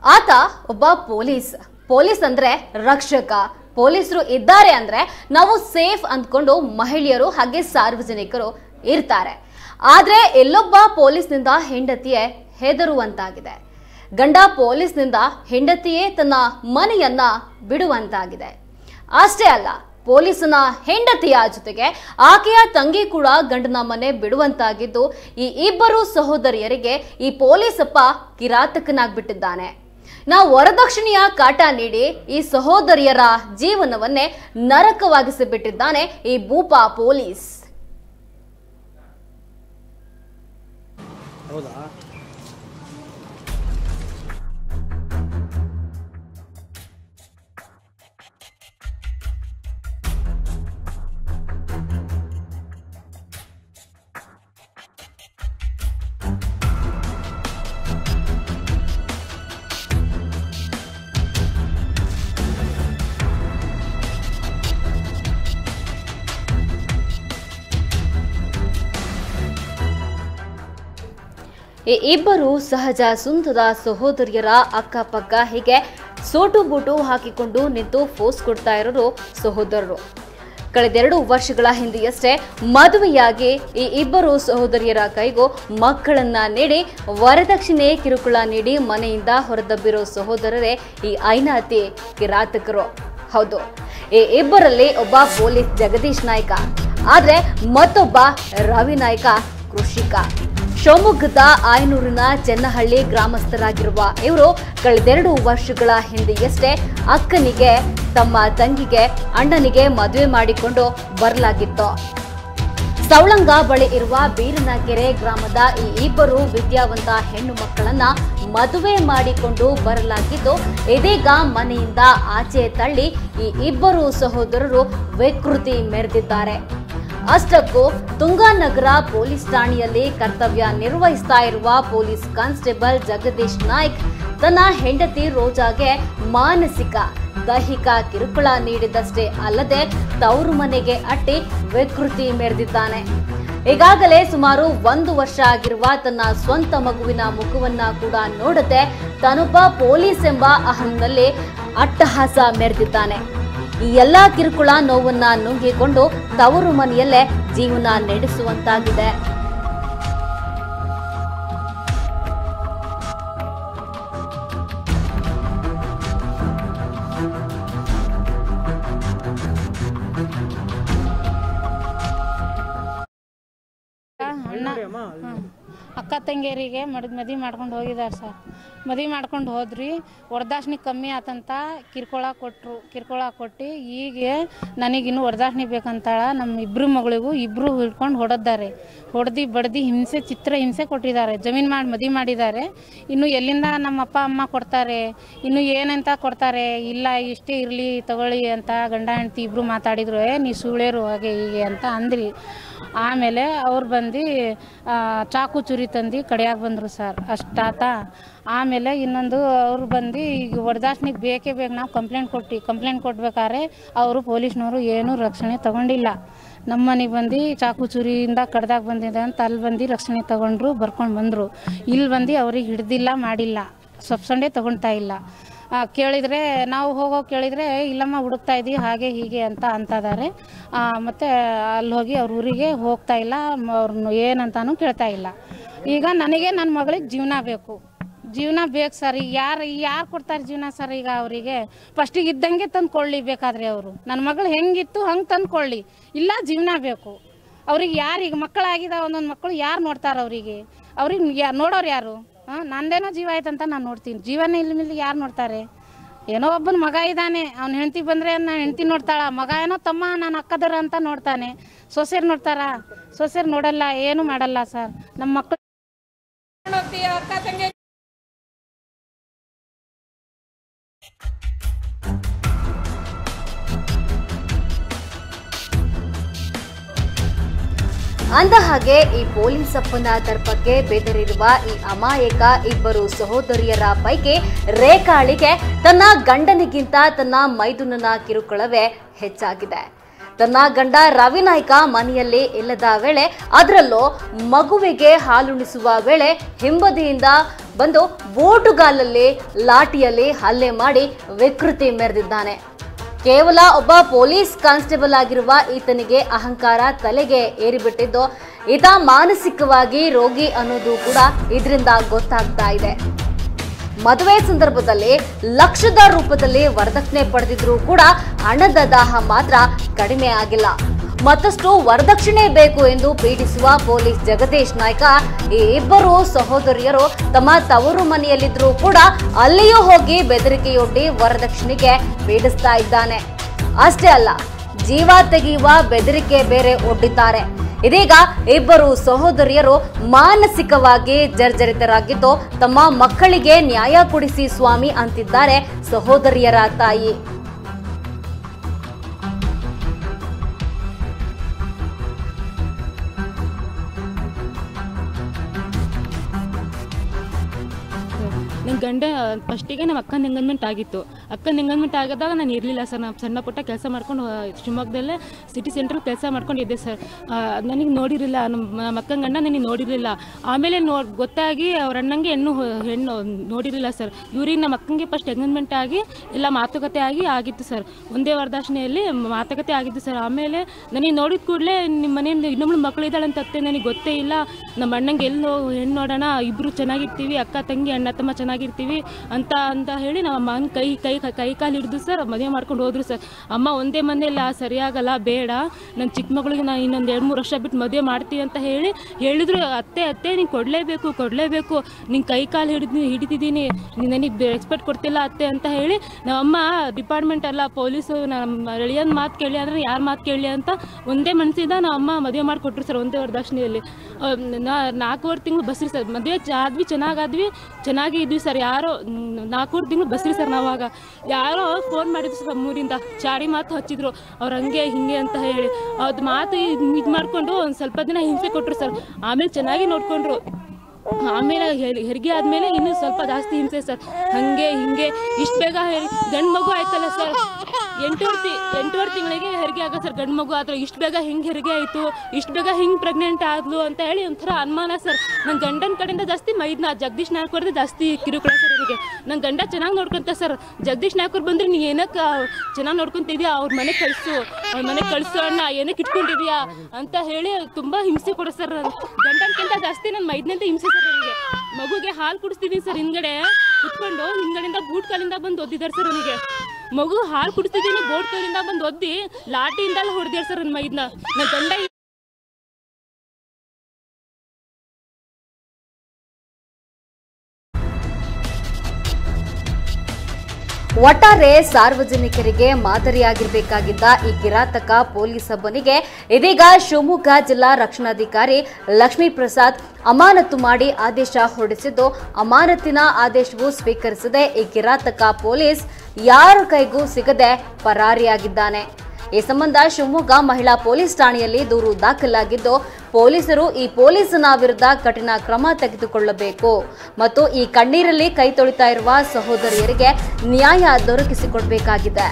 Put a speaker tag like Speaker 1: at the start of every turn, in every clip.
Speaker 1: ಆತ ಒಬ್ಬ police police ಅಂದ್ರೆ ರಕ್ಷಕ ಪೊಲೀಸರು ಇದ್ದಾರೆ ಅಂದ್ರೆ ನಾವು ಸೇಫ್ ಅಂದ್ಕೊಂಡು ಮಹಿಳೆಯರು ಹಾಗೆ ಸಾರ್ವಜನಿಕರು ಇರ್ತಾರೆ ಆದ್ರೆ ಎಲ್ಲೊಬ್ಬ ಪೊಲೀಸ್ನಿಂದ ಹೆಂಡತಿಯೇ ಹೆದರುವಂತಾಗಿದೆ ಗಂಡ ಪೊಲೀಸ್ನಿಂದ ಹೆಂಡತಿಯೇ ತನ್ನ ಮನೆಯನ್ನ ಬಿಡುವಂತಾಗಿದೆ ಅಷ್ಟೇ ಅಲ್ಲ ಪೊಲೀಸನ ಹೆಂಡತಿಯ ಜೊತೆಗೆ ಆಕೆಯ ತಂಗಿ ಕೂಡ ಗಂಡನ ಮನೆ ಬಿಡುವಂತಾಗಿದ್ದು ಈ ಇಬ್ಬರು ಸಹೋದರಿಯರಿಗೆ ಈ ಪೊಲೀಸಪ್ಪ ಕಿರಾತಕನಾಗ್ಬಿಟ್ಟಿದ್ದಾನೆ ನಾವು ವರದಕ್ಷಿಣೆಯ ಕಾಟ ನೀಡಿ ಈ ಸಹೋದರಿಯರ ಜೀವನವನ್ನೇ ನರಕವಾಗಿಸಿ ಬಿಟ್ಟಿದ್ದಾನೆ ಈ ಭೂಪ ಪೊಲೀಸ್
Speaker 2: ಹೌದಾ
Speaker 1: ಈ ಇಬ್ಬರು ಸಹಜ ಸುಂದರ ಸಹೋದರಿಯರ ಅಕ್ಕಪಕ್ಕ ಹೀಗೆ ಸೋಟು ಬೂಟು ಹಾಕಿಕೊಂಡು ನಿಂತು ಫೋಸ್ ಕೊಡ್ತಾ ಇರೋರು ಸಹೋದರರು ಕಳೆದೆರಡು ವರ್ಷಗಳ ಹಿಂದೆಯಷ್ಟೇ ಮದುವೆಯಾಗಿ ಈ ಇಬ್ಬರು ಸಹೋದರಿಯರ ಕೈಗೂ ಮಕ್ಕಳನ್ನ ನೀಡಿ ವರದಕ್ಷಿಣೆ ಕಿರುಕುಳ ನೀಡಿ ಮನೆಯಿಂದ ಹೊರದಬ್ಬಿರೋ ಸಹೋದರರೇ ಈ ಐನಾತಿ ಕಿರಾತಕರು ಹೌದು ಈ ಇಬ್ಬರಲ್ಲಿ ಒಬ್ಬ ಪೊಲೀಸ್ ಜಗದೀಶ್ ನಾಯ್ಕ ಆದ್ರೆ ಮತ್ತೊಬ್ಬ ರವಿ ನಾಯ್ಕ ಕೃಷಿಕ ಶಿವಮೊಗ್ಗದ ಆಯನೂರಿನ ಚೆನ್ನಹಳ್ಳಿ ಗ್ರಾಮಸ್ಥರಾಗಿರುವ ಇವರು ಕಳೆದೆರಡು ವರ್ಷಗಳ ಹಿಂದೆಯಷ್ಟೇ ಅಕ್ಕನಿಗೆ ತಮ್ಮ ತಂಗಿಗೆ ಅಣ್ಣನಿಗೆ ಮದುವೆ ಮಾಡಿಕೊಂಡು ಬರಲಾಗಿತ್ತು ಸವಳಂಗ ಬಳಿ ಇರುವ ಬೀರನಕೆರೆ ಗ್ರಾಮದ ಈ ಇಬ್ಬರು ವಿದ್ಯಾವಂತ ಹೆಣ್ಣು ಮಕ್ಕಳನ್ನ ಮದುವೆ ಮಾಡಿಕೊಂಡು ಬರಲಾಗಿದ್ದು ಇದೀಗ ಮನೆಯಿಂದ ಆಚೆ ತಳ್ಳಿ ಈ ಇಬ್ಬರು ಸಹೋದರರು ವಿಕೃತಿ ಮೆರೆದಿದ್ದಾರೆ ಅಷ್ಟಕ್ಕೂ ತುಂಗಾನಗರ ಪೊಲೀಸ್ ಠಾಣೆಯಲ್ಲಿ ಕರ್ತವ್ಯ ನಿರ್ವಹಿಸ್ತಾ ಇರುವ ಪೊಲೀಸ್ ಕಾನ್ಸ್ಟೇಬಲ್ ಜಗದೀಶ್ ನಾಯ್ಕ್ ತನ್ನ ಹೆಂಡತಿ ರೋಜಾಗೆ ಮಾನಸಿಕ ದೈಹಿಕ ಕಿರುಕುಳ ನೀಡಿದಷ್ಟೇ ಅಲ್ಲದೆ ತವರು ಮನೆಗೆ ಅಟ್ಟಿ ವಿಕೃತಿ ಮೆರೆದಿದ್ದಾನೆ ಈಗಾಗಲೇ ಸುಮಾರು ಒಂದು ವರ್ಷ ಆಗಿರುವ ತನ್ನ ಸ್ವಂತ ಮಗುವಿನ ಮುಖವನ್ನ ಕೂಡ ನೋಡದೆ ತಾನೊಬ್ಬ ಪೊಲೀಸ್ ಎಂಬ ಅಹಂನಲ್ಲಿ ಅಟ್ಟಹಾಸ ಮೆರೆದಿದ್ದಾನೆ ಈ ಎಲ್ಲಾ ಕಿರುಕುಳ ನೋವನ್ನ ನುಂಗಿಕೊಂಡು ತವರು ಮನೆಯಲ್ಲೇ ಜೀವನ ನಡೆಸುವಂತಾಗಿದೆ
Speaker 3: ಅಣ್ಣ ಹ್ಮ್. ಅಕ್ಕ ತಂಗಿಯರಿಗೆ ಮಡ್ ಮದುವೆ ಮಾಡ್ಕೊಂಡು ಹೋಗಿದ್ದಾರೆ ಸರ್ ಮದುವೆ ಮಾಡ್ಕೊಂಡು ಹೋದ್ರಿ ವರದಾಶನಿ ಕಮ್ಮಿ ಆತಂತ ಕಿರ್ಕೊಳ ಕೊಟ್ಟರು ಕಿರ್ಕೊಳ ಕೊಟ್ಟು ಈಗ ನನಗಿನ್ನು ವರದಾಶನಿ ಬೇಕಂತಾಳ ನಮ್ಮ ಇಬ್ಬರು ಮಗಳಿಗೂ ಇಬ್ಬರು ಹಿಡ್ಕೊಂಡು ಹೊಡೆದ್ದಾರೆ ಹೊಡೆದು ಬಡ್ದು ಹಿಂಸೆ ಚಿತ್ರ ಹಿಂಸೆ ಕೊಟ್ಟಿದ್ದಾರೆ ಜಮೀನು ಮಾಡಿ ಮದುವೆ ಮಾಡಿದ್ದಾರೆ ಇನ್ನು ಎಲ್ಲಿಂದ ನಮ್ಮ ಅಪ್ಪ ಅಮ್ಮ ಕೊಡ್ತಾರೆ ಇನ್ನು ಏನಂತ ಕೊಡ್ತಾರೆ ಇಲ್ಲ ಇಷ್ಟೇ ಇರಲಿ ತಗೊಳ್ಳಿ ಅಂತ ಗಂಡ ಹೆಂಡತಿ ಇಬ್ಬರು ಮಾತಾಡಿದ್ರು ಏ ನೀ ಸುಳ್ಳೇರು ಹಾಗೆ ಹೀಗೆ ಅಂತ ಅಂದ್ರಿ ಆಮೇಲೆ ಅವ್ರು ಬಂದು ಆ, ಚಾಕು ಚುರಿ ತಂದು ಕಡಿಯಾಗ ಬಂದರು ಸರ್ ಅಷ್ಟಾತ ಆಮೇಲೆ ಇನ್ನೊಂದು ಅವ್ರು ಬಂದು ಈಗ ವರದಾಶನಿಗೆ ಬೇಕೇ ಬೇಕು ನಾವು ಕಂಪ್ಲೇಂಟ್ ಕೊಟ್ಟು ಕಂಪ್ಲೇಂಟ್ ಕೊಡ್ಬೇಕಾದ್ರೆ ಅವರು ಪೊಲೀಸ್ನವರು ಏನೂ ರಕ್ಷಣೆ ತಗೊಂಡಿಲ್ಲ ನಮ್ಮ ಮನೆಗೆ ಬಂದು ಚಾಕು ಚುರಿಯಿಂದ ಕಡ್ದಾಗ ಬಂದಿದೆ ಅಂತ ಅಲ್ಲಿ ಬಂದು ರಕ್ಷಣೆ ತಗೊಂಡ್ರು ಬರ್ಕೊಂಡು ಬಂದರು ಇಲ್ಲಿ ಬಂದು ಅವ್ರಿಗೆ ಹಿಡ್ದಿಲ್ಲ ಮಾಡಿಲ್ಲ ಸೊಪ್ಸಂಡೆ ತಗೊಳ್ತಾ ಇಲ್ಲ ಆ, ಕೇಳಿದರೆ ನಾವು ಹೋಗೋ ಕೇಳಿದರೆ ಇಲ್ಲಮ್ಮ ಹುಡುಕ್ತಾ ಇದ್ದೀವಿ ಹಾಗೆ ಹೀಗೆ ಅಂತ ಅಂತದಾರೆ ಮತ್ತು ಅಲ್ಲಿ ಹೋಗಿ ಅವ್ರ ಊರಿಗೆ ಹೋಗ್ತಾ ಇಲ್ಲ ಮ- ಅವ್ರನ್ನ ಏನಂತಾನು ಕೇಳ್ತಾ ಇಲ್ಲ ಈಗ ನನಗೆ ನನ್ನ ಮಗಳಿಗೆ ಜೀವನ ಬೇಕು ಜೀವನ ಬೇಕು ಸರ್ ಈಗ ಯಾರು ಯಾರು ಕೊಡ್ತಾರೆ ಜೀವನ ಸರ್ ಈಗ ಅವರಿಗೆ ಫಸ್ಟಿಗೆ ಇದ್ದಂಗೆ ತಂದು ಕೊಳ್ಳಿ ಬೇಕಾದ್ರೆ ಅವರು ನನ್ನ ಮಗಳು ಹೆಂಗಿತ್ತು ಹಂಗೆ ತಂದು ಕೊಳ್ಳಿ ಇಲ್ಲ ಜೀವನ ಬೇಕು ಅವ್ರಿಗೆ ಯಾರು ಈಗ ಮಕ್ಕಳಾಗಿದಾವ ಒಂದೊಂದು ಮಕ್ಕಳು ಯಾರು ನೋಡ್ತಾರೆ ಅವರಿಗೆ ಅವ್ರಿಗೆ ಯಾ ನೋಡೋರು ಯಾರು ಹಾಂ ನಂದೇನೋ ಜೀವ ಆಯ್ತಂತ ನಾನು ನೋಡ್ತೀನಿ ಜೀವನೇ ಇಲ್ಲ ಮೇಲೆ ಯಾರು ನೋಡ್ತಾರೆ ಏನೋ ಒಬ್ಬನ ಮಗ ಇದ್ದಾನೆ ಅವ್ನ ಹೆಂಡತಿ ಬಂದರೆ ನಾನು ಹೆಂಡತಿ ನೋಡ್ತಾಳ ಮಗ ಏನೋ ತಮ್ಮ ನಾನು ಅಕ್ಕದರ ಅಂತ ನೋಡ್ತಾನೆ ಸೊಸೆರು ನೋಡ್ತಾರಾ ಸೊಸೆರು ನೋಡಲ್ಲ ಏನು ಮಾಡಲ್ಲ ಸರ್ ನಮ್ಮ ಮಕ್ಕಳು
Speaker 1: ಅಂದ ಹಾಗೆ ಈ ಪೊಲೀಸಪ್ಪನ ದರ್ಪಕ್ಕೆ ಬೆದರಿರುವ ಈ ಅಮಾಯಕ ಇಬ್ಬರು ಸಹೋದರಿಯರ ಪೈಕಿ ರೇಖಾಳಿಗೆ ತನ್ನ ಗಂಡನಿಗಿಂತ ತನ್ನ ಮೈದುನನ ಕಿರುಕುಳವೇ ಹೆಚ್ಚಾಗಿದೆ ತನ್ನ ಗಂಡ ರವಿನಾಯ್ಕ ಮನೆಯಲ್ಲಿ ಇಲ್ಲದ ವೇಳೆ ಅದರಲ್ಲೂ ಮಗುವಿಗೆ ಹಾಲುಣಿಸುವ ವೇಳೆ ಹಿಂಬದಿಯಿಂದ ಬಂದು ಬೋಟುಗಾಲಲ್ಲಿ ಲಾಠಿಯಲ್ಲಿ ಹಲ್ಲೆ ಮಾಡಿ ವಿಕೃತಿ ಮೆರೆದಿದ್ದಾನೆ ಕೇವಲ ಒಬ್ಬ ಪೊಲೀಸ್ ಕಾನ್ಸ್ಟೇಬಲ್ ಆಗಿರುವ ಈತನಿಗೆ ಅಹಂಕಾರ ತಲೆಗೆ ಏರಿಬಿಟ್ಟಿದ್ದು ಈತ ಮಾನಸಿಕವಾಗಿ ರೋಗಿ ಅನ್ನೋದು ಕೂಡ ಇದರಿಂದ ಗೊತ್ತಾಗ್ತಾ ಇದೆ ಮದುವೆ ಸಂದರ್ಭದಲ್ಲಿ ಲಕ್ಷದ ರೂಪದಲ್ಲಿ ವರದಕ್ಷಿಣೆ ಪಡೆದಿದ್ರೂ ಕೂಡ ಹಣದ ದಾಹ ಮಾತ್ರ ಕಡಿಮೆ ಆಗಿಲ್ಲ ಮತ್ತಷ್ಟು ವರದಕ್ಷಿಣೆ ಬೇಕು ಎಂದು ಪೀಡಿಸುವ ಪೊಲೀಸ್ ಜಗದೀಶ್ ನಾಯ್ಕ ಈ ಇಬ್ಬರು ಸಹೋದರಿಯರು ತಮ್ಮ ತವರು ಮನೆಯಲ್ಲಿದ್ರೂ ಕೂಡ ಅಲ್ಲಿಯೂ ಹೋಗಿ ಬೆದರಿಕೆಯೊಡ್ಡಿ ವರದಕ್ಷಿಣೆಗೆ ಪೀಡಿಸ್ತಾ ಇದ್ದಾನೆ ಅಷ್ಟೇ ಅಲ್ಲ ಜೀವ ತೆಗೆಯುವ ಬೆದರಿಕೆ ಬೇರೆ ಒಡ್ಡಿದ್ದಾರೆ ಇದೀಗ ಇಬ್ಬರು ಸಹೋದರಿಯರು ಮಾನಸಿಕವಾಗಿ ಜರ್ಜರಿತರಾಗಿದ್ದು ತಮ್ಮ ಮಕ್ಕಳಿಗೆ ನ್ಯಾಯ ಕೊಡಿಸಿ ಸ್ವಾಮಿ ಅಂತಿದ್ದಾರೆ ಸಹೋದರಿಯರ ತಾಯಿ
Speaker 2: ನನ್ನ ಗಂಡ ಫಸ್ಟಿಗೆ ನಮ್ಮ ಅಕ್ಕನ ಎಂಗೇಜ್ಮೆಂಟ್ ಆಗಿತ್ತು ಅಕ್ಕನ ಎಂಗೇಜ್ಮೆಂಟ್ ಆಗಿದಾಗ ನಾನು ಇರಲಿಲ್ಲ ಸರ್ ನಾನು ಸಣ್ಣ ಪುಟ್ಟ ಕೆಲಸ ಮಾಡ್ಕೊಂಡು ಆ, ಶಿವಮೊಗ್ಗದಲ್ಲೇ ಸಿಟಿ ಸೆಂಟ್ರ್ ಕೆಲಸ ಮಾಡ್ಕೊಂಡು ಇದ್ದೆ ಸರ್ ನನಗೆ ನೋಡಿರಲಿಲ್ಲ ನಮ್ಮ ನಮ್ಮ ಅಕ್ಕನ ಗಂಡ ನನಗೆ ನೋಡಿರಲಿಲ್ಲ ಆಮೇಲೆ ನೋ ಗೊತ್ತಾಗಿ ಅವ್ರ ಅಣ್ಣಂಗೆ ಹೆಣ್ಣು ಹೊ- ಹೆಣ್ಣು ನೋಡಿರಲಿಲ್ಲ ಸರ್ ಇವ್ರಿಗೆ ನಮ್ಮ ಅಕ್ಕನಿಗೆ ಫಸ್ಟ್ ಎಂಗೇಜ್ಮೆಂಟ್ ಆಗಿ ಎಲ್ಲ ಮಾತುಕತೆ ಆಗಿ ಆಗಿತ್ತು ಸರ್ ಒಂದೇ ವರದಕ್ಷಿಣೆಯಲ್ಲಿ ಮಾತುಕತೆ ಆಗಿತ್ತು ಸರ್ ಆಮೇಲೆ ನನಗೆ ನೋಡಿದ ಕೂಡಲೇ ನಿಮ್ಮ ಮನೆಯಿಂದ ಇನ್ನೊಬ್ಳು ಮಕ್ಕಳು ಇದ್ದಾಳೆ ಅಂತ ಅತ್ತೆ ನನಗೆ ಗೊತ್ತೇ ಇಲ್ಲ ನಮ್ಮ ಅಣ್ಣಂಗೆ ಎಲ್ಲೋ ಹೆಣ್ಣು ನೋಡೋಣ ಇಬ್ಬರು ಚೆನ್ನಾಗಿರ್ತೀವಿ ಅಕ್ಕ ತಂಗಿ ಅಣ್ಣ ತಮ್ಮ ಚೆನ್ನಾಗಿರ್ತೀವಿ ಅಂತ ಅಂತ ಹೇಳಿ ನಮ್ಮ ಅಮ್ಮನ ಕೈ ಕೈ ಕೈ ಕಾಲು ಹಿಡಿದು ಸರ್ ಮದುವೆ ಮಾಡ್ಕೊಂಡು ಹೋದ್ರು ಸರ್ ಅಮ್ಮ ಒಂದೇ ಮನೆಯಲ್ಲ ಸರಿಯಾಗಲ್ಲ ಬೇಡ ನನ್ನ ಚಿಕ್ಕ ಮಗಳಿಗೆ ನಾನು ಇನ್ನೊಂದು ಎರಡು ಮೂರು ವರ್ಷ ಬಿಟ್ಟು ಮದುವೆ ಮಾಡ್ತೀವಿ ಅಂತ ಹೇಳಿ ಹೇಳಿದ್ರು ಅತ್ತೆ ಅತ್ತೆ ನೀನು ಕೊಡಲೇಬೇಕು ಕೊಡಲೇಬೇಕು ನಿಂಗೆ ಕೈ ಕಾಲು ಹಿಡಿದು ಹಿಡಿತಿದ್ದೀನಿ ನೀನು ನನಗೆ ಎಕ್ಸ್ಪೆಕ್ಟ್ ಕೊಡ್ತಿಲ್ಲ ಅತ್ತೆ ಅಂತ ಹೇಳಿ ನಮ್ಮಮ್ಮ ಡಿಪಾರ್ಟ್ಮೆಂಟ್ ಅಲ್ಲ ಪೊಲೀಸು ನಮ್ಮ ಎಳೆಯನ್ ಮಾತು ಕೇಳಿ ಅಂದರೆ ಯಾರ ಮಾತು ಕೇಳಿ ಅಂತ ಒಂದೇ ಮನಸ್ಸಿಂದ ನಮ್ಮ ಅಮ್ಮ ಮದುವೆ ಮಾಡಿಕೊಟ್ರು ಸರ್ ಒಂದೇ ವರದಕ್ಷಿಣೆಯಲ್ಲಿ ನಾ ನಾಲ್ಕೂವರೆ ತಿಂಗಳು ಬಸ್ರಿ ಸರ್ ಮದುವೆ ಚ ಆದ್ವಿ ಚೆನ್ನಾಗಾದ್ವಿ ಚೆನ್ನಾಗಿ ಇದ್ವಿ ಸರ್ ಯಾರೋ ಮ್, ನಾಲ್ಕೂವರೆ ತಿಂಗಳು ಬಸ್ರಿ ಸರ್ ನಾವಾಗ ಯಾರೋ ಫೋನ್ ಮಾಡಿದ್ರು ಸರ್ ನಮ್ಮೂರಿಂದ ಚಾಡಿ ಮಾತು ಹಚ್ಚಿದ್ರು ಅವ್ರು ಹಂಗೆ ಹಿಂಗೆ ಅಂತ ಹೇಳಿ ಅದು ಮಾತು ಇದು ಮಾಡಿಕೊಂಡು ಒಂದು ಸ್ವಲ್ಪ ದಿನ ಹಿಂಸೆ ಕೊಟ್ಟರು ಸರ್ ಆಮೇಲೆ ಚೆನ್ನಾಗಿ ನೋಡಿಕೊಂಡ್ರು ಆಮೇಲೆ ಹೆರ್- ಹೆರಿಗೆ ಆದಮೇಲೆ ಇನ್ನೂ ಸ್ವಲ್ಪ ಜಾಸ್ತಿ ಹಿಂಸೆ ಸರ್ ಹಾಗೆ ಹಿಂಗೆ ಇಷ್ಟು ಬೇಗ ಗಂಡು ಮಗು ಆಯ್ತಲ್ಲ ಸರ್ ಎಂಟೂವರೆ ತಿ ಎಂಟೂವರೆ ತಿಂಗಳಿಗೆ ಹೆರಿಗೆ ಆಗ ಸರ್ ಗಂಡು ಮಗು ಆದ್ರೆ ಇಷ್ಟು ಬೇಗ ಹಿಂಗೆ ಹೆರಿಗೆ ಆಯಿತು ಇಷ್ಟು ಬೇಗ ಹಿಂಗೆ ಪ್ರೆಗ್ನೆಂಟ್ ಆದ್ಲು ಅಂತ ಹೇಳಿ ಒಂಥರ ಅನುಮಾನ ಸರ್ ನನ್ನ ಗಂಡನ ಕಡೆಯಿಂದ ಜಾಸ್ತಿ ಮೈದ್ನ ಜಗದೀಶ್ ನಾಯ್ಕರ್ದು ಜಾಸ್ತಿ ಕಿರುಕುಳ ಸರ್ ನನಗೆ ನನ್ನ ಗಂಡ ಚೆನ್ನಾಗಿ ನೋಡ್ಕೊಂತ ಸರ್ ಜಗದೀಶ್ ನಾಯ್ಕರ್ ಬಂದ್ರೆ ನೀ ಏನಕ್ಕೆ ಚೆನ್ನಾಗಿ ನೋಡ್ಕೊಂತಿದ್ಯಾ ಅವ್ರ ಮನೆಗೆ ಕಳಿಸು ಅವ್ರ ಮನೆಗೆ ಕಳಿಸು ಅಣ್ಣ ಏನಕ್ಕೆ ಇಟ್ಕೊಂಡಿದ್ಯಾ ಅಂತ ಹೇಳಿ ತುಂಬ ಹಿಂಸೆ ಕೊಡು ಸರ್ ಗಂಡನ್ಕಿಂತ ಜಾಸ್ತಿ ನನ್ನ ಮೈದ್ನಂತ ಹಿಂಸೆ ಸರ್ ನನಗೆ ಮಗುಗೆ ಹಾಲು ಕುಡಿಸ್ತಿದ್ದೀನಿ ಸರ್ ಹಿಂದ್ಗಡೆ ಕುತ್ಕೊಂಡು ಹಿಂದ್ಗಡೆಯಿಂದ ಬೂಟ್ ಕಾಲಿಂದ ಬಂದು ಒದ್ದಿದ್ದಾರೆ ಸರ್ ನನಗೆ ಮಗು ಹಾಲು ಕುಡಿಸ್ತಿದ್ದೀನಿ ಬೋಟ್ ಕಾಲಿಂದ ಬಂದು ಒದ್ದಿ ಲಾಟಿಯಿಂದಲ್ಲ ಹೊಡೆದಿದ್ದಾರೆ ಸರ್ ನನ್ನ ಮೈದ್ನ ನನ್ನ ಗಂಡ
Speaker 1: ಒಟ್ಟಾರೆ ಸಾರ್ವಜನಿಕರಿಗೆ ಮಾದರಿಯಾಗಿರ್ಬೇಕಾಗಿದ್ದ ಈ ಕಿರಾತಕ ಪೊಲೀಸ್ ಹಬ್ಬನಿಗೆ ಇದೀಗ ಶಿವಮೊಗ್ಗ ಜಿಲ್ಲಾ ರಕ್ಷಣಾಧಿಕಾರಿ ಲಕ್ಷ್ಮೀ ಪ್ರಸಾದ್ ಅಮಾನತು ಮಾಡಿ ಆದೇಶ ಹೊರಡಿಸಿದ್ದು ಅಮಾನತಿನ ಆದೇಶವು ಸ್ವೀಕರಿಸದೆ ಈ ಕಿರಾತಕ ಪೊಲೀಸ್ ಯಾರ ಕೈಗೂ ಸಿಗದೆ ಪರಾರಿಯಾಗಿದ್ದಾನೆ ಈ ಸಂಬಂಧ ಶಿವಮೊಗ್ಗ ಮಹಿಳಾ ಪೊಲೀಸ್ ಠಾಣೆಯಲ್ಲಿ ದೂರು ದಾಖಲಾಗಿದ್ದು ಪೊಲೀಸರು ಈ ಪೊಲೀಸನ ವಿರುದ್ಧ ಕಠಿಣ ಕ್ರಮ ತೆಗೆದುಕೊಳ್ಳಬೇಕು ಮತ್ತು ಈ ಕಣ್ಣೀರಲ್ಲಿ ಕೈ ತೊಳಿತಾ ಇರುವ ಸಹೋದರಿಯರಿಗೆ ನ್ಯಾಯ ದೊರಕಿಸಿಕೊಡ್ಬೇಕಾಗಿದೆ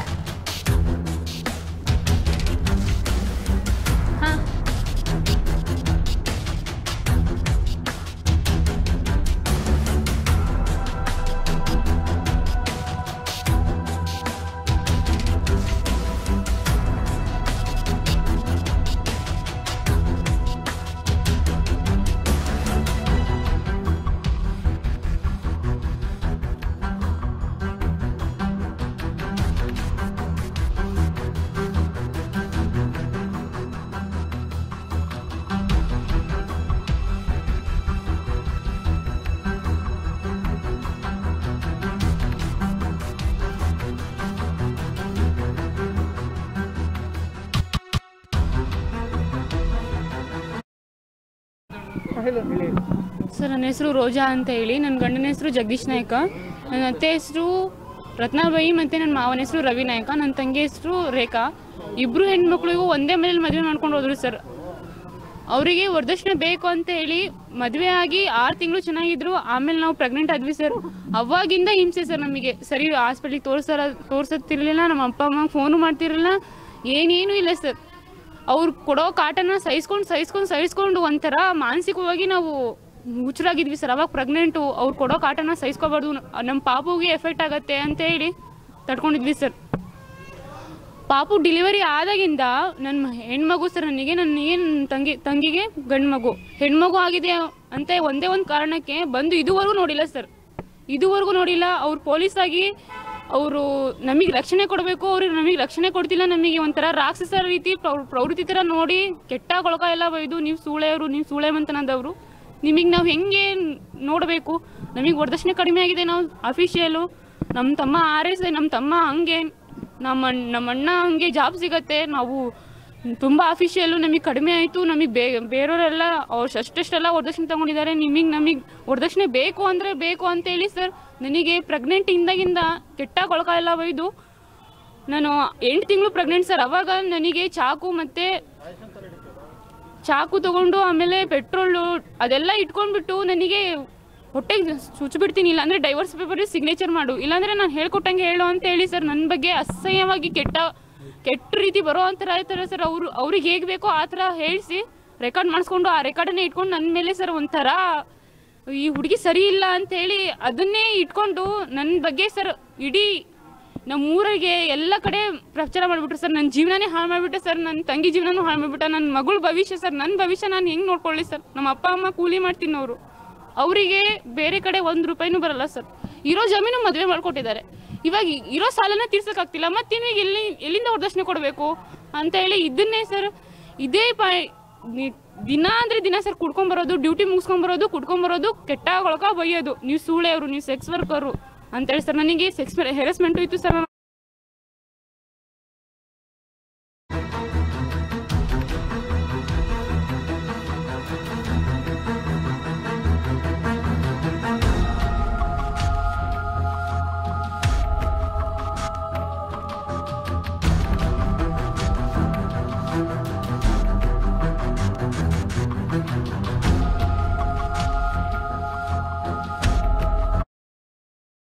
Speaker 2: ಸರ್ ನನ್ನ ಹೆಸರು ರೋಜಾ ಅಂತ ಹೇಳಿ ನನ್ನ ಗಂಡನ ಹೆಸರು ಜಗದೀಶ್ ನಾಯ್ಕ ನನ್ನ ಅತ್ತೆ ಹೆಸರು ರತ್ನಾಬಾಯಿ ಮತ್ತು ನನ್ನ ಮಾವನ ಹೆಸರು ರವಿ ನಾಯ್ಕ ನನ್ನ ತಂಗಿ ಹೆಸರು ರೇಖಾ ಇಬ್ಬರು ಹೆಣ್ಮಕ್ಳಿಗೂ ಒಂದೇ ಮನೇಲಿ ಮದುವೆ ಮಾಡ್ಕೊಂಡು ಹೋದ್ರು ಸರ್ ಅವರಿಗೆ ವರದಕ್ಷಿಣೆ ಬೇಕು ಅಂತ ಹೇಳಿ ಮದುವೆ ಆಗಿ ಆರು ತಿಂಗಳು ಚೆನ್ನಾಗಿದ್ರು ಆಮೇಲೆ ನಾವು ಪ್ರೆಗ್ನೆಂಟ್ ಆದ್ವಿ ಸರ್ ಅವಾಗಿಂದ ಹಿಂಸೆ ಸರ್ ನಮಗೆ ಸರಿ ಹಾಸ್ಪಿಟ್ಲಿಗೆ ತೋರಿಸಲ್ಲ ತೋರ್ಸತ್ತಿರ್ಲಿಲ್ಲ ನಮ್ಮ ಅಪ್ಪ ಅಮ್ಮ ಫೋನು ಮಾಡ್ತಿರಲಿಲ್ಲ ಏನೇನೂ ಇಲ್ಲ ಸರ್ ಅವ್ರು ಕೊಡೋ ಕಾಟನ ಸಹಿಸ್ಕೊಂಡು ಸಹಿಸ್ಕೊಂಡು ಸಹಿಸ್ಕೊಂಡು ಒಂಥರ ಮಾನಸಿಕವಾಗಿ ನಾವು ಹುಚ್ಚರಾಗಿದ್ವಿ ಸರ್ ಅವಾಗ ಪ್ರೆಗ್ನೆಂಟು ಅವ್ರು ಕೊಡೋ ಕಾಟನ ಸಹಿಸ್ಕೋಬಾರ್ದು ನಮ್ಮ ಪಾಪುಗೆ ಎಫೆಕ್ಟ್ ಆಗತ್ತೆ ಅಂತ ಹೇಳಿ ತಡ್ಕೊಂಡಿದ್ವಿ ಸರ್ ಪಾಪು ಡೆಲಿವರಿ ಆದಾಗಿಂದ ನನ್ನ ಹೆಣ್ಮಗು ಸರ್ ನನಗೆ ನನಗೆ ನನ್ನ ತಂಗಿ ತಂಗಿಗೆ ಗಂಡು ಮಗು ಹೆಣ್ಮಗು ಆಗಿದೆ ಅಂತ ಒಂದೇ ಒಂದು ಕಾರಣಕ್ಕೆ ಬಂದು ಇದುವರೆಗೂ ನೋಡಿಲ್ಲ ಸರ್ ಇದುವರೆಗೂ ನೋಡಿಲ್ಲ ಅವ್ರು ಪೊಲೀಸ್ ಆಗಿ ಅವರು ನಮಗೆ ರಕ್ಷಣೆ ಕೊಡಬೇಕು ಅವ್ರು ನಮಗೆ ರಕ್ಷಣೆ ಕೊಡ್ತಿಲ್ಲ ನಮಗೆ ಒಂಥರ ರಾಕ್ಷಸ ರೀತಿ ಪ್ರವ್- ಪ್ರವೃತ್ತಿ ಥರ ನೋಡಿ ಕೆಟ್ಟ ಕೊಳಕ ಎಲ್ಲ ಬೈದು ನೀವು ಸೂಳೆಯವರು ನೀವು ಸೂಳೆ ಮಂತನದವರು ನಿಮಗೆ ನಾವು ಹೆಂಗೆ ನೋಡಬೇಕು ನಮಗೆ ವರದಕ್ಷಿಣೆ ಕಡಿಮೆ ಆಗಿದೆ ನಾವು ಅಫಿಷಿಯಲು ನಮ್ಮ ತಮ್ಮ ಆರ್ ಎಸ್ ನಮ್ಮ ತಮ್ಮ ಹಂಗೆ ನಮ್ಮ ಅಣ್ಣ- ನಮ್ಮ ಅಣ್ಣ ಹಂಗೆ ಜಾಬ್ ಸಿಗತ್ತೆ ನಾವು ತುಂಬ ಅಫಿಷಿಯಲ್ಲು ನಮಗೆ ಕಡಿಮೆ ಆಯಿತು ನಮಗೆ ಬೇ ಬೇರೆಯವರೆಲ್ಲ ಅವ್ರು ಅಷ್ಟೆಷ್ಟೆಲ್ಲ ವರದಕ್ಷಿಣೆ ತಗೊಂಡಿದ್ದಾರೆ ನಿಮಗೆ ನಮಗೆ ವರದಕ್ಷಿಣೆ ಬೇಕು ಅಂದರೆ ಬೇಕು ಅಂತ ಹೇಳಿ ಸರ್ ನನಗೆ ಪ್ರೆಗ್ನೆಂಟ್ ಇಂದಾಗಿಂದ ಕೆಟ್ಟ ಕೊಳಕ ಎಲ್ಲ ಒಯ್ದು ನಾನು ಎಂಟು ತಿಂಗಳು ಪ್ರೆಗ್ನೆಂಟ್ ಸರ್ ಅವಾಗ ನನಗೆ ಚಾಕು ಮತ್ತು ಚಾಕು ತಗೊಂಡು ಆಮೇಲೆ ಪೆಟ್ರೋಲು ಅದೆಲ್ಲ ಇಟ್ಕೊಂಡ್ಬಿಟ್ಟು ನನಗೆ ಹೊಟ್ಟೆಗೆ ಚುಚ್ಚಿಬಿಡ್ತೀನಿ ಇಲ್ಲಾಂದ್ರೆ ಡೈವರ್ಸ್ ಪೇಪರ್ ಸಿಗ್ನೇಚರ್ ಮಾಡು ಇಲ್ಲಾಂದ್ರೆ ನಾನು ಹೇಳ್ಕೊಟ್ಟಂಗೆ ಹೇಳು ಅಂತ ಹೇಳಿ ಸರ್ ನನ್ನ ಬಗ್ಗೆ ಅಸಹ್ಯವಾಗಿ ಕೆಟ್ಟ ಕೆಟ್ಟ ರೀತಿ ಬರೋ ಅಂತರ ಆಯ್ತಾರೆ ಸರ್ ಅವರು ಅವ್ರಿಗೆ ಹೇಗೆ ಬೇಕೋ ಆ ಥರ ಹೇಳಿಸಿ ರೆಕಾರ್ಡ್ ಮಾಡಿಸ್ಕೊಂಡು ಆ ರೆಕಾರ್ಡನ್ನೇ ಇಟ್ಕೊಂಡು ನನ್ನ ಮೇಲೆ ಸರ್ ಒಂಥರ ಈ ಹುಡುಗಿ ಸರಿ ಇಲ್ಲ ಅಂತ ಹೇಳಿ ಅದನ್ನೇ ಇಟ್ಕೊಂಡು ನನ್ನ ಬಗ್ಗೆ ಸರ್ ಇಡೀ ನಮ್ಮ ಊರಿಗೆ ಎಲ್ಲ ಕಡೆ ಪ್ರಚಾರ ಮಾಡಿಬಿಟ್ರು ಸರ್ ನನ್ನ ಜೀವನನೇ ಹಾಳು ಮಾಡಿಬಿಟ್ಟೆ ಸರ್ ನನ್ನ ತಂಗಿ ಜೀವನನೂ ಹಾಳು ಮಾಡಿಬಿಟ್ಟ ನನ್ನ ಮಗಳ ಭವಿಷ್ಯ ಸರ್ ನನ್ನ ಭವಿಷ್ಯ ನಾನು ಹೆಂಗೆ ನೋಡ್ಕೊಳ್ಳಿ ಸರ್ ನಮ್ಮ ಅಪ್ಪ ಅಮ್ಮ ಕೂಲಿ ಮಾಡ್ತಿನ್ನೋರು ಅವರಿಗೆ ಬೇರೆ ಕಡೆ ಒಂದು ರೂಪಾಯಿನೂ ಬರಲ್ಲ ಸರ್ ಇರೋ ಜಮೀನು ಮದುವೆ ಮಾಡ್ಕೊಟ್ಟಿದ್ದಾರೆ ಇವಾಗ ಇ- ಇರೋ ಸಾಲನ ತೀರ್ಸೋಕ್ಕಾಗ್ತಿಲ್ಲ ಮತ್ತೆ ಇವಾಗ ಎಲ್ಲಿ ಎಲ್ಲಿಂದ ವರದಕ್ಷಿಣೆ ಕೊಡಬೇಕು ಅಂತ ಹೇಳಿ ಇದನ್ನೇ ಸರ್ ಇದೇ ಪಾ ನಿ- ದಿನ ಅಂದ್ರೆ ದಿನ ಸರ್ ಕುಡ್ಕೊಂಬರೋದು ಡ್ಯೂಟಿ ಮುಗಿಸ್ಕೊಂಬರೋದು ಕುಡ್ಕೊಂಬರೋದು ಕೆಟ್ಟ ಒಳಕ ಬೈಯೋದು ನೀವು ಸೂಳೆಯವರು ನೀವು ಸೆಕ್ಸ್ ವರ್ಕರು ಅಂತೇಳಿ ಸರ್ ನನಗೆ ಸೆಕ್ಸ್ ಹೆರಸ್ಮೆಂಟು ಇತ್ತು ಸರ್